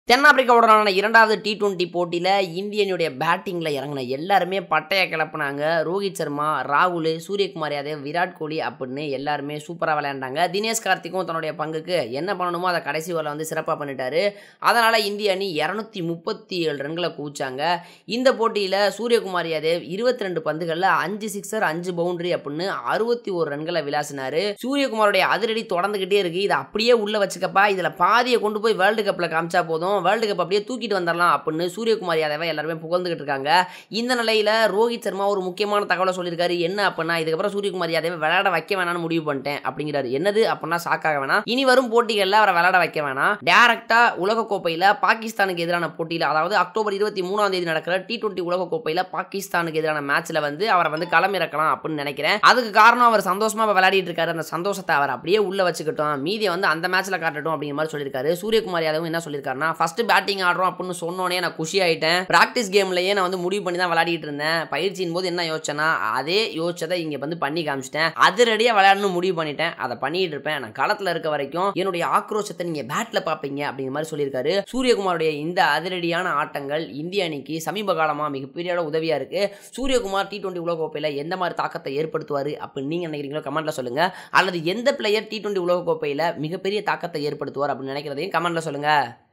தென்னாப்பிரிக்காவுடனான இரண்டாவது T twenty போட்டியில் இந்தியனுடைய பேட்டிங்கில் இறங்கின எல்லாருமே பட்டையை கிளப்புனாங்க ரோஹித் சர்மா ராகுல் சூரியகுமார் யாதவ் விராட் கோலி அப்படின்னு எல்லாருமே சூப்பராக விளையாண்டாங்க தினேஷ் கார்த்திக்கும் தன்னுடைய பங்குக்கு என்ன பண்ணணுமோ அதை கடைசி வரல வந்து சிறப்பாக பண்ணிட்டாரு அதனால் இந்திய அணி இரநூத்தி முப்பத்தி ஏழு ரன்களை குவிச்சாங்க இந்த போட்டியில் சூரியகுமார் யாதவ் இருபத்தி ரெண்டு பந்துகளில் அஞ்சு சிக்ஸர் அஞ்சு பவுண்டரி அப்படின்னு அறுபத்தி ஒரு ரன்களை விளாசினாரு சூரியகுமாரோடைய அதிரடி தொடர்ந்துகிட்டே இருக்கு இதை அப்படியே உள்ள வச்சுக்கப்பா இதில் பாதியை கொண்டு போய் வேர்ல்டு கப்பில் காமிச்சா போதும் வேர்ல்டு கப் அப்படியே தூக்கிட்டு வந்துடலாம் அப்படின்னு சூரியகுமார் யாதவை எல்லாருமே புகழ்ந்துகிட்டு இருக்காங்க இந்த நிலையில் ரோஹித் சர்மா ஒரு முக்கியமான தகவலை சொல்லியிருக்காரு என்ன அப்படின்னா இதுக்கப்புறம் சூரியகுமார் யாதவை விளையாட வைக்க வேணாம்னு முடிவு பண்ணிட்டேன் அப்படிங்கிறாரு என்னது அப்படின்னா ஷாக்காக வேணாம் இனி வரும் போட்டிகளில் அவரை விளையாட வைக்க வேணாம் டேரக்டா உலகக்கோப்பையில் பாகிஸ்தானுக்கு எதிரான போட்டியில் அதாவது அக்டோபர் இருபத்தி மூணாம் தேதி நடக்கிற டி டுவெண்ட்டி உலகக்கோப்பையில் பாகிஸ்தானுக்கு எதிரான மேட்ச்ல வந்து அவரை வந்து களமிறக்கலாம் அப்படின்னு நினைக்கிறேன் அதுக்கு காரணம் அவர் சந்தோஷமா இப்ப விளையாடிட்டு இருக்காரு அந்த சந்தோஷத்தை அவர் அப்படியே உள்ள வச்சுக்கிட்டோம் மீதியை வந்து அந்த மேட்ச்ல காட்டட்டும் அப்படிங்கிற மாதிரி சொல்லியிருக்காரு சூரியகுமார் யாதவும் என்ன சொல்லியிருக்காருன்னா ஃபர்ஸ்ட் பேட்டிங் ஆடுறோம் அப்படின்னு சொன்னோனே நான் குஷி ஆயிட்டேன் பிராக்டிஸ் கேம்லயே நான் வந்து முடிவு பண்ணி தான் விளையாடிட்டு இருந்தேன் பயிற்சியின் போது என்ன யோசிச்சேன்னா அதே யோசிச்சதை இங்க வந்து பண்ணி காமிச்சிட்டேன் அதிரடியா விளையாடணும் முடிவு பண்ணிட்டேன் அதை பண்ணிட்டு இருப்பேன் நான் களத்துல இருக்க வரைக்கும் என்னுடைய ஆக்ரோஷத்தை நீங்க பேட்ல பாப்பீங்க அப்படிங்கிற மாதிரி சொல்லியிருக்காரு சூரியகுமாருடைய இந்த அதிரடியான ஆட்டங்கள் இந்திய அணிக்கு சமீப காலமா மிகப்பெரிய அளவு உதவியா இருக்கு சூரியகுமார் டி டுவெண்ட்டி உலகக்கோப்பையில் எந்த மாதிரி தாக்கத்தை ஏற்படுத்துவார் அப்படின்னு நீங்கள் நினைக்கிறீங்களோ கமெண்ட்டில் சொல்லுங்கள் அல்லது எந்த பிளேயர் டி டுவெண்ட்டி உலகக்கோப்பையில் மிகப்பெரிய தாக்கத்தை ஏற்படுத்துவார் அப்படின்னு நினைக்கிறதையும் கமெண்ட்டில் சொல்லுங்கள்